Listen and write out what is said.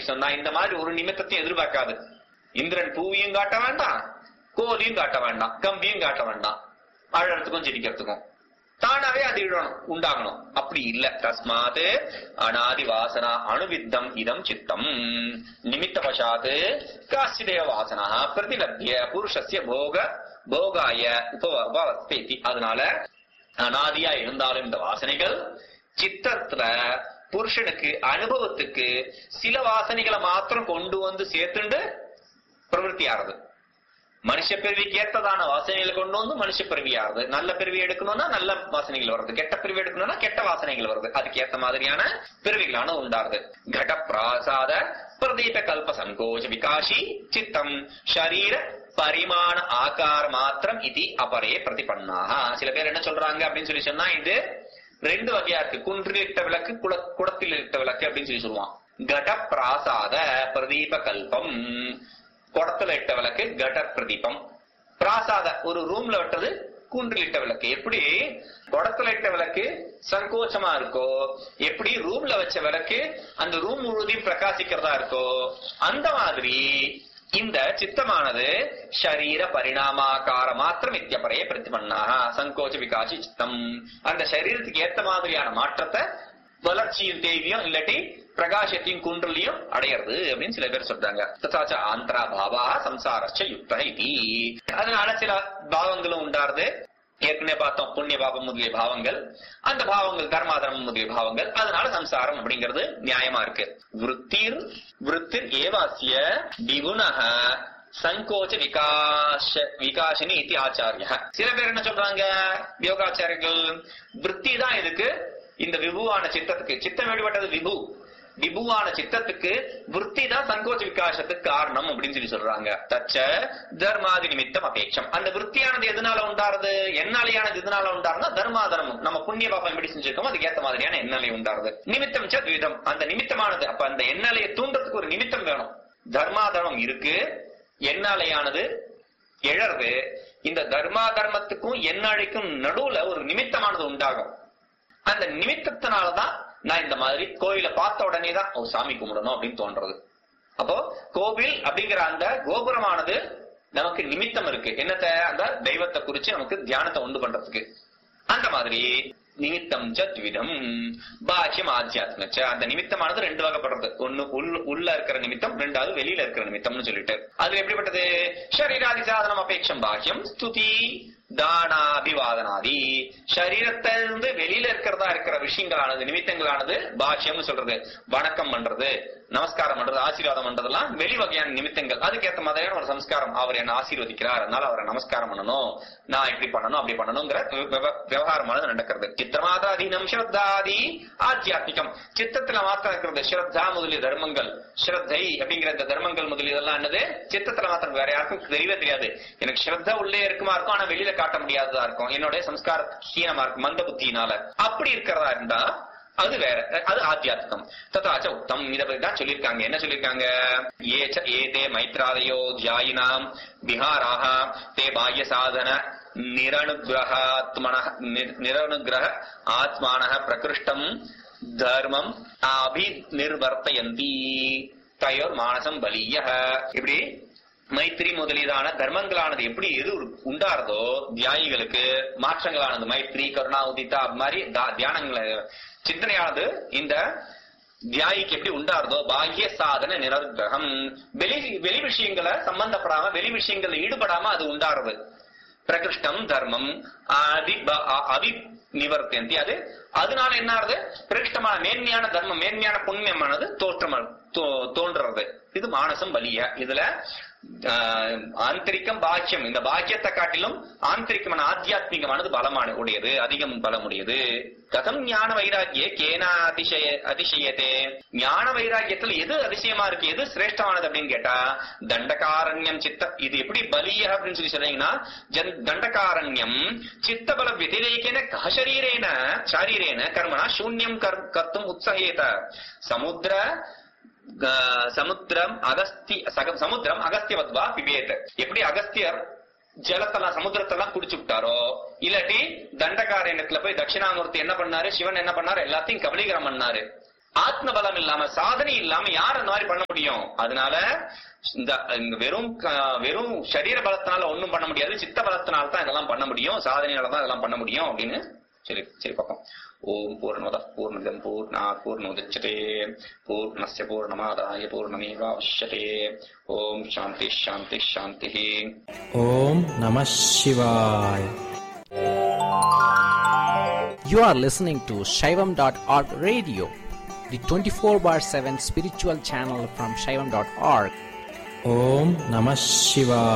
சொன்னா இந்த மாதிரி ஒரு நிமித்தத்தையும் எதிர்பார்க்காது இந்திரன் பூவியும் காட்ட வேண்டாம் கோலியும் காட்ட வேண்டாம் கம்பியும் காட்ட வேண்டாம் அழறதுக்கும் சிரிக்கிறதுக்கும் தானாவே அது இடணும் உண்டாகணும் அப்படி இல்ல தஸ்மாத் அனாதி வாசனா அணுவித்தம் இதம் சித்தம் நிமித்த பஷாத் காசிதேவ வாசனா பிரதிலபிய புருஷஸ்ய போக போகாய உபவஸ்தேதி அதனால அனாதியா இருந்தாலும் இந்த வாசனைகள் சித்தத்துல புருஷனுக்கு அனுபவத்துக்கு சில வாசனைகளை மாத்திரம் கொண்டு வந்து சேர்த்துண்டு பிரவருத்தி ஆறுது மனுஷ பிறவிக்கு ஏற்றதான வாசனைகளை கொண்டு வந்து மனுஷ பிறவி ஆறுது நல்ல பிறவி எடுக்கணும்னா நல்ல வாசனைகள் வருது கெட்ட பிறவி எடுக்கணும்னா கெட்ட வாசனைகள் வருது அதுக்கு ஏத்த மாதிரியான பிறவிகளான உண்டாருது கட பிராசாத பிரதீப கல்ப சங்கோஜ விகாஷி சித்தம் ஷரீர பரிமாண ஆகார மாத்திரம் இது அபரே பிரதிபன்னாக சில பேர் என்ன சொல்றாங்க அப்படின்னு சொல்லி சொன்னா இது ரெண்டு வகையா இருக்கு குன்றில் இட்ட விளக்கு குட குடத்தில் இட்ட விளக்கு அப்படின்னு சொல்லி சொல்லுவான் கட பிராசாத பிரதீப கல்பம் குடத்துல இட்ட விளக்கு கட பிரதீபம் பிராசாத ஒரு ரூம்ல விட்டது கூன்றில் இட்ட விளக்கு எப்படி குடத்துல இட்ட விளக்கு சங்கோச்சமா இருக்கோ எப்படி ரூம்ல வச்ச விளக்கு அந்த ரூம் முழுவதையும் பிரகாசிக்கிறதா இருக்கோ அந்த மாதிரி இந்த சித்தமானது ஷரீர பரிணாமாக்கார மாத்திரம் இத்தியப்பறைய பிரதிபன்னாக சங்கோச்ச விகாசி சித்தம் அந்த சரீரத்துக்கு ஏத்த மாதிரியான மாற்றத்தை வளர்ச்சியும் தேவியும் இல்லாட்டி பிரகாசத்தையும் குன்றலையும் அடையிறது அப்படின்னு சில பேர் சொல்றாங்க ததாச்ச ஆந்திரா பாவா சம்சாரச்ச யுக்த இது அதனால சில பாவங்களும் உண்டாருது ஏற்கனவே பார்த்தோம் புண்ணிய பாபம் முதலிய பாவங்கள் அந்த பாவங்கள் கர்மாதரம் முதலிய பாவங்கள் அதனால சம்சாரம் அப்படிங்கிறது நியாயமா இருக்கு விருத்திர் விருத்திர் ஏவாசிய திகுணக சங்கோச்ச விகாஷ விகாசினி இது ஆச்சாரிய சில பேர் என்ன சொல்றாங்க யோகாச்சாரியர்கள் விருத்தி தான் இதுக்கு இந்த விபுவான சித்தத்துக்கு சித்தம் வெளிப்பட்டது விபு விபுவான சித்தத்துக்கு விற்பி தான் சங்கோச்ச விகாசத்துக்கு காரணம் அப்படின்னு சொல்லி சொல்றாங்க தச்ச தர்மாதி நிமித்தம் அபேட்சம் அந்த விற்த்தியானது எதனால உண்டாருது என்னாலையானது எதனால உண்டாருன்னா தர்மாதர்மம் நம்ம புண்ணிய பாப்பம் எப்படி செஞ்சிருக்கோம் அதுக்கு ஏத்த மாதிரியான எண்ணாலை உண்டாருது நிமித்தம் ச துவிதம் அந்த நிமித்தமானது அப்ப அந்த எண்ணாலையை தூண்டுறதுக்கு ஒரு நிமித்தம் வேணும் தர்மாதர்மம் இருக்கு எண்ணாலையானது எழறது இந்த தர்மா தர்மத்துக்கும் எண்ணாழைக்கும் நடுவுல ஒரு நிமித்தமானது உண்டாகும் அந்த நிமித்தத்தினாலதான் நான் இந்த மாதிரி கோயிலை பார்த்த உடனே தான் ஓ சாமி கும்பிடணும் அப்படின்னு தோன்றது அப்போ கோவில் அப்படிங்கிற அந்த கோபுரமானது நமக்கு நிமித்தம் இருக்கு என்னத்த அந்த தெய்வத்தை குறிச்சு நமக்கு தியானத்தை உண்டு பண்றதுக்கு அந்த மாதிரி நிமித்தம் சத்விதம் பாக்கியம் ஆத்தியாத்மச்ச அந்த நிமித்தமானது ரெண்டு வகைப்படுறது ஒண்ணு உள் உள்ள இருக்கிற நிமித்தம் ரெண்டாவது வெளியில இருக்கிற நிமித்தம்னு சொல்லிட்டு அது எப்படிப்பட்டது ஷரீராதி சாதனம் அபேட்சம் பாக்கியம் ஸ்துதி தானாபிவாதனாதி சரீரத்திலிருந்து வெளியில இருக்கிறதா இருக்கிற விஷயங்களானது நிமித்தங்களானது பாக்கியம்னு சொல்றது வணக்கம் பண்றது நமஸ்காரம் பண்றது ஆசீர்வாதம் பண்றதெல்லாம் வெளி வகையான நிமித்தங்கள் அதுக்கேற்ற மாதிரியான ஒரு சம்ஸ்காரம் அவர் என்ன ஆசீர்வதிக்கிறார் அதனால அவரை நமஸ்காரம் பண்ணணும் நான் இப்படி பண்ணணும் அப்படி பண்ணணுங்கிற விவ- விவகாரமானது நடக்கிறது சித்திரமாதாதீனம் ஸ்ரத்தாதி ஆத்தியாத்மிகம் சித்தத்துல மாத்திரம் இருக்கிறது ஸ்ரத்தா முதலிய தர்மங்கள் ஸ்ரத்தை அப்படிங்கிற இந்த தர்மங்கள் முதலியதெல்லாம் என்னது சித்தத்துல மாத்திரம் வேற யாருக்கும் தெரியவே தெரியாது எனக்கு ஸ்ரத்தா உள்ளே இருக்குமா இருக்கும் ஆனா வெளியில காட்ட முடியாததா இருக்கும் என்னுடைய சம்ஸ்கார ஹீனமா இருக்கும் மந்த புத்தியினால அப்படி இருக்கிறதா இருந்தா அது வேற அது ஆத்தியாத்மிகம் ததாச்ச உத்தம் இத பத்தி தான் சொல்லியிருக்காங்க என்ன சொல்லியிருக்காங்க ஏச்ச ஏதே மைத்ராதயோ தியாயினாம் விஹாராக தே பாஹ்ய சாதன நிரனுகிரகாத்மன நிரனுகிரக ஆத்மான பிரகிருஷ்டம் தர்மம் அபிநிர்வர்த்தயந்தி தயோர் மானசம் பலிய இப்படி மைத்திரி முதலியதான தர்மங்களானது எப்படி எது உண்டாருதோ தியாயிகளுக்கு மாற்றங்களானது மைத்திரி கருணா உதித்தா அது மாதிரி தா- தியானங்களை சிந்தனையானது இந்த தியாயிக்கு எப்படி உண்டாருதோ பாஹ்ய சாதன நிரகிரகம் வெளி வெளி விஷயங்களை சம்பந்தப்படாம வெளி விஷயங்கள்ல ஈடுபடாம அது உண்டாருது பிரகிருஷ்டம் தர்மம் அதி ப- அ- அவி நிவர்த்தியந்தி அது அதனால என்ன ஆறுது பிரகிருஷ்டமான மேன்மையான தர்மம் மேன்மையான புண்ணியமானது தோற்றம் தோ- தோன்றுறது இது மானசம் வலிய இதுல ஆஹ், ஆந்தரிக்கம் பாக்கியம் இந்த பாக்கியத்தை காட்டிலும் ஆந்தரிக்கமான ஆத்தியாத்மிகமானது பலமான உடையது அதிகம் பலமுடையது கதம் ஞான வைராக்கிய கேனா அதிசய அதிசயத்தே ஞான வைராக்கியத்துல எது அதிசயமா இருக்கு எது சிரேஷ்டமானது அப்படின்னு கேட்டா தண்டகாரண்யம் சித்த இது எப்படி பலிய அப்படின்னு சொல்லி சொன்னீங்கன்னா ஜன் தண்டகாரண்யம் சித்தபல व्यतिरेकेन कः शरीरेण शारीरेण कर्मणा शून्यं कर्- कर्तुम् उत्सहेत समुद्र க- சமுத்திரம் அகஸ்தி சக- சமுத்திரம் அகஸ்தியவத்வா பிபேத் எப்படி அகஸ்தியர் ஜலத்தெல்லாம் சமுத்திரத்தெல்லாம் குடிச்சு விட்டாரோ இல்லாட்டி தண்டகாரண்யத்துல போய் தட்சிணாமூர்த்தி என்ன பண்ணாரு சிவன் என்ன பண்ணாரு எல்லாத்தையும் கபலீகரம் பண்ணாரு ஆத்ம பலம் இல்லாம சாதனை இல்லாம யார் அந்த மாதிரி பண்ண முடியும் அதனால இந்த இந்த வெறும் க- வெறும் சரீர பலத்தினால ஒண்ணும் பண்ண முடியாது சித்த பலத்தினால தான் இதெல்லாம் பண்ண முடியும் சாதனையால தான் இதெல்லாம் பண்ண முடியும் அப்படின்னு சரி சரி பார்ப்போம் ஓம் பூர்ணமத பூர்ணமிதம் பூர்ணா பூர்ணோதச்சதே பூர்ணஸ்ய பூர்ணமாதாய பூர்ணமேவாவசியதே ஓம் சாந்தி சாந்தி சாந்தி Om Namah Shivaya. You are listening to Shaivam.org radio, the 24 bar 7 spiritual channel from Shaivam.org. Om Namah Shivaya.